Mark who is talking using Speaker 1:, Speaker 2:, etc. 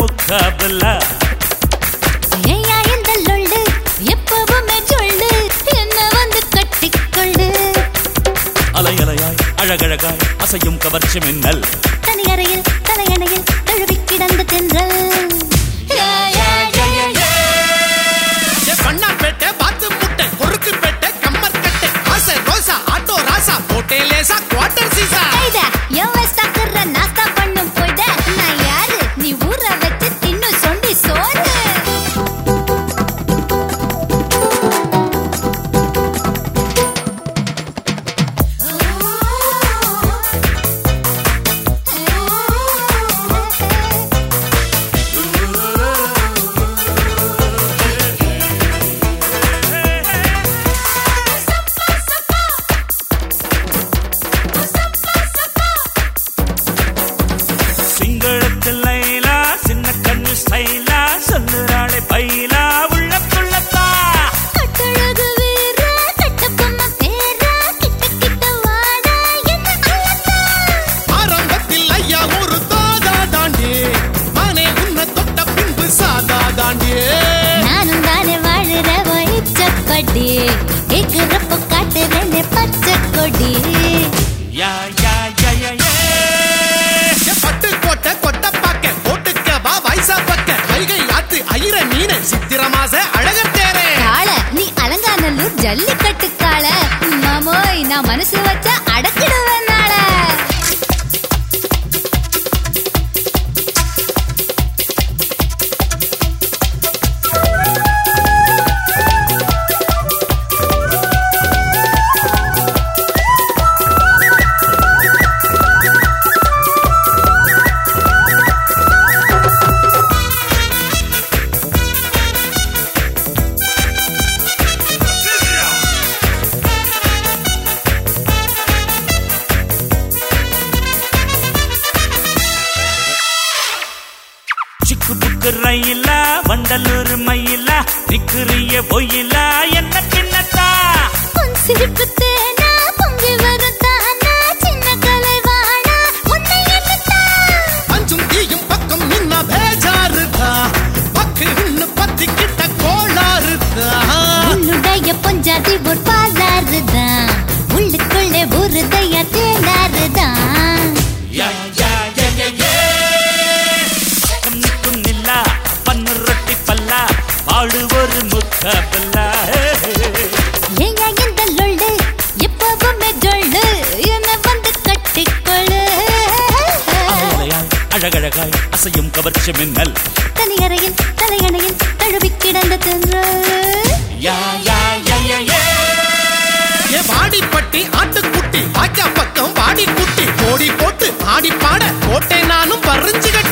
Speaker 1: முக்காபலா
Speaker 2: ஏயா இந்த லொள்ளு எப்பவுமே சொல்லு என்ன வந்து கட்டிக்கொள்ளு
Speaker 1: அலை அலையாய் அழகழகாய் அசையும் கவர்ச்சி மின்னல்
Speaker 2: தனி அறையில் தலையணையில் தழுவி கிடந்த தென்றல் யா, யா, யா, யா, யா.
Speaker 3: ஏ பண்ணாம்பேட்டை பாத்து முட்டை கொருக்கு பெட்டை கம்மர் கட்டை ஆசை ரோசா ஆட்டோ ராசா போட்டே லேசா குவார்டர் சீசா
Speaker 2: கைதா, என் waist ஆக்குற நாஸ்தா பண்ணும் போய்ட. நான் யாரு? நீ ஊற வச்சு தின்னும் சொண்டி சோறு.
Speaker 1: சிங்களத்தில் லைலா சின்ன கண்ணு ஸ்டைலா சொல்லுறாளே பைலா உள்ள புள்ளத்தா
Speaker 2: கட்டழகு வீர, கட்டபொம்மை பேர, கிட்ட கிட்ட வாடா, என்ன அழகா.
Speaker 3: ஆரம்பத்தில் ஐயா ஒரு தாதா தாண்டி மானே உன்னை தொட்ட பின்பு சாதா தாண்டி
Speaker 2: நானும் தானே வாழுற வயிற்றப்படி கேக்குறப்ப காட்டுறேனே பச்சை கொடி
Speaker 1: யா யா யா யா யா
Speaker 3: ஏ பட்டு கோட்டை கொட்ட பாக்க போட்டுக்க வா வயசா பக்க வைகை ஆத்து ஐர மீன சித்திர மாச அழகர் தேரே
Speaker 2: காள நீ அலங்காநல்லூர் ஜல்லிக்கட்டு காள மாமோய் நான் மனசு வச்ச அடக்கிடுவேன் நாள
Speaker 1: சிக்கு புக்கு ரயிலா வண்டலூர் மயிலா நிக்கிறிய பொயிலா என்ன பின்னத்தா
Speaker 2: உன் சிரிப்பு தேனா பொங்கி வரும் தானா சின்ன கலைவாணா உன்னை எண்ணித்தான்
Speaker 3: அஞ்சும் தீயும் பக்கம் நின்ன பேஜாருதா பக்கு நின்னு பத்தி கிட்ட கோளாறுதா
Speaker 2: உன்னுடைய பொஞ்சாதி ஒரு பாலாறுதான் உள்ளுக்குள்ளே ஒரு தையா தேனாறுதான்
Speaker 1: யா யா யா யா யா பக்கம் நிற்கும் நில்லா பன்னு ரொட்டி பல்லா பாடு ஒரு முக்காபலா
Speaker 2: ஏயா இந்த லொள்ளு எப்பவுமே ஜொள்ளு என்ன வந்து கட்டிக்கொள்ளு
Speaker 1: அலையாய் அழகழகாய் அசையும் கவர்ச்சி மின்னல்
Speaker 2: தனி அறையில் தலையணையில் தழுவி கிடந்த தென்றல்
Speaker 1: யா யா யா யா யா
Speaker 3: ஏ வாடிப்பட்டி ஆட்டுக்குட்டி வாய்க்கா பக்கம் வாடி குட்டி ஓடி போட்டு ஆடி பாட போட்டேன் நானும் பறிஞ்சு